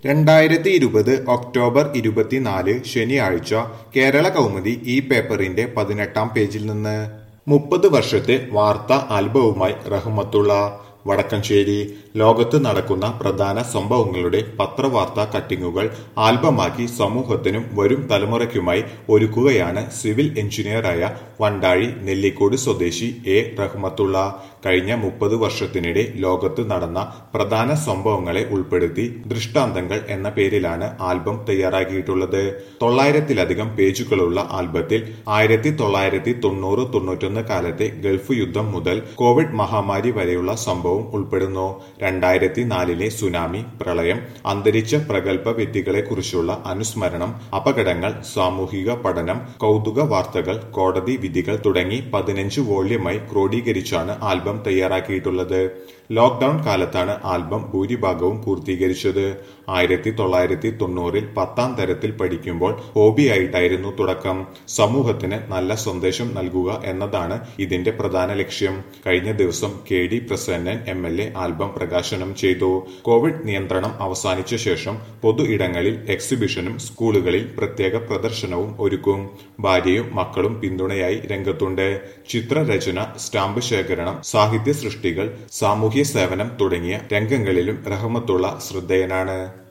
രണ്ടായിരത്തി ഇരുപത് ഒക്ടോബർ ഇരുപത്തിനാല് ശനിയാഴ്ച കേരള കൗമുദി ഈ പേപ്പറിന്റെ പതിനെട്ടാം പേജിൽ നിന്ന് മുപ്പത് വർഷത്തെ വാർത്താ ആൽബവുമായി റഹ്മത്തുള്ള വടക്കഞ്ചേരി ലോകത്ത് നടക്കുന്ന പ്രധാന സംഭവങ്ങളുടെ പത്രവാർത്താ കട്ടിങ്ങുകൾ ആൽബമാക്കി സമൂഹത്തിനും വരും തലമുറയ്ക്കുമായി ഒരുക്കുകയാണ് സിവിൽ എഞ്ചിനീയറായ വണ്ടാഴി നെല്ലിക്കോട് സ്വദേശി എ റഹ്മത്തുള്ള കഴിഞ്ഞ മുപ്പത് വർഷത്തിനിടെ ലോകത്ത് നടന്ന പ്രധാന സംഭവങ്ങളെ ഉൾപ്പെടുത്തി ദൃഷ്ടാന്തങ്ങൾ എന്ന പേരിലാണ് ആൽബം തയ്യാറാക്കിയിട്ടുള്ളത് തൊള്ളായിരത്തിലധികം പേജുകളുള്ള ആൽബത്തിൽ ആയിരത്തി തൊള്ളായിരത്തി തൊണ്ണൂറ് തൊണ്ണൂറ്റൊന്ന് കാലത്തെ ഗൾഫ് യുദ്ധം മുതൽ കോവിഡ് മഹാമാരി വരെയുള്ള സംഭവം ഉൾപ്പെടുന്നു രണ്ടായിരത്തി നാലിലെ സുനാമി പ്രളയം അന്തരിച്ച പ്രഗത്ഭ വ്യക്തികളെക്കുറിച്ചുള്ള അനുസ്മരണം അപകടങ്ങൾ സാമൂഹിക പഠനം കൗതുക വാർത്തകൾ കോടതി വിധികൾ തുടങ്ങി പതിനഞ്ച് വോള്യമായി ക്രോഡീകരിച്ചാണ് ആൽബം തയ്യാറാക്കിയിട്ടുള്ളത് ലോക്ഡൌൺ കാലത്താണ് ആൽബം ഭൂരിഭാഗവും പൂർത്തീകരിച്ചത് ആയിരത്തി തൊള്ളായിരത്തി തൊണ്ണൂറിൽ പത്താം തരത്തിൽ പഠിക്കുമ്പോൾ ഹോബിയായിട്ടായിരുന്നു തുടക്കം സമൂഹത്തിന് നല്ല സന്ദേശം നൽകുക എന്നതാണ് ഇതിന്റെ പ്രധാന ലക്ഷ്യം കഴിഞ്ഞ ദിവസം K D Prasannan M L A album പ്രകാശനം ചെയ്തു കോവിഡ് നിയന്ത്രണം അവസാനിച്ച ശേഷം പൊതു ഇടങ്ങളിൽ എക്സിബിഷനും സ്കൂളുകളിൽ പ്രത്യേക പ്രദർശനവും ഒരുക്കും ഭാര്യയും മക്കളും പിന്തുണയായി രംഗത്തുണ്ട് ചിത്രരചന സ്റ്റാമ്പ് ശേഖരണം സാഹിത്യ സൃഷ്ടികൾ സാമൂഹ്യ സേവനം തുടങ്ങിയ രംഗങ്ങളിലും റഹ്മത്തുള്ള ശ്രദ്ധേയനാണ്